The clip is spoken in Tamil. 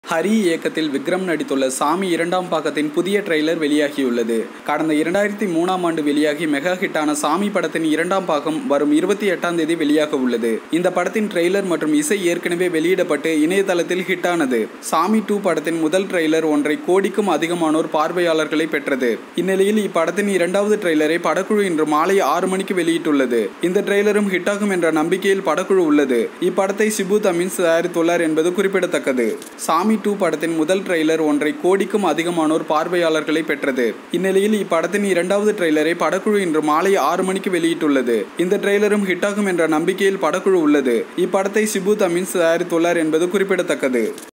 ஹரி இயக்கத்தில் விக்ரம் நடித்துள்ள சாமி இரண்டாம் பாகத்தின் புதிய ட்ரெய்லர் வெளியாகியுள்ளது கடந்த இரண்டாயிரத்தி மூணாம் ஆண்டு வெளியாகி மெகா ஹிட்டான சாமி படத்தின் இரண்டாம் பாகம் வரும் இருபத்தி எட்டாம் தேதி வெளியாக உள்ளது இந்த படத்தின் ட்ரெய்லர் மற்றும் இசை ஏற்கனவே வெளியிடப்பட்டு இணையதளத்தில் ஹிட்டானது சாமி டூ படத்தின் முதல் ட்ரெய்லர் ஒன்றை கோடிக்கும் அதிகமானோர் பார்வையாளர்களை பெற்றது இந்நிலையில் இப்படத்தின் இரண்டாவது ட்ரெய்லரை படக்குழு இன்று மாலை ஆறு மணிக்கு வெளியிட்டுள்ளது இந்த ட்ரெய்லரும் ஹிட்டாகும் என்ற நம்பிக்கையில் படக்குழு உள்ளது இப்படத்தை சிபு தமின்ஸ் தயாரித்துள்ளார் என்பது குறிப்பிடத்தக்கது சாமி டூ படத்தின் முதல் ட்ரெய்லர் ஒன்றை கோடிக்கும் அதிகமானோர் பார்வையாளர்களை பெற்றது இந்நிலையில் இப்படத்தின் இரண்டாவது ட்ரெய்லரை படக்குழு இன்று மாலை ஆறு மணிக்கு வெளியிட்டுள்ளது இந்த ட்ரெய்லரும் ஹிட்டாகும் என்ற நம்பிக்கையில் படக்குழு உள்ளது இப்படத்தை சிபு தமின்ஸ் தயாரித்துள்ளார் என்பது குறிப்பிடத்தக்கது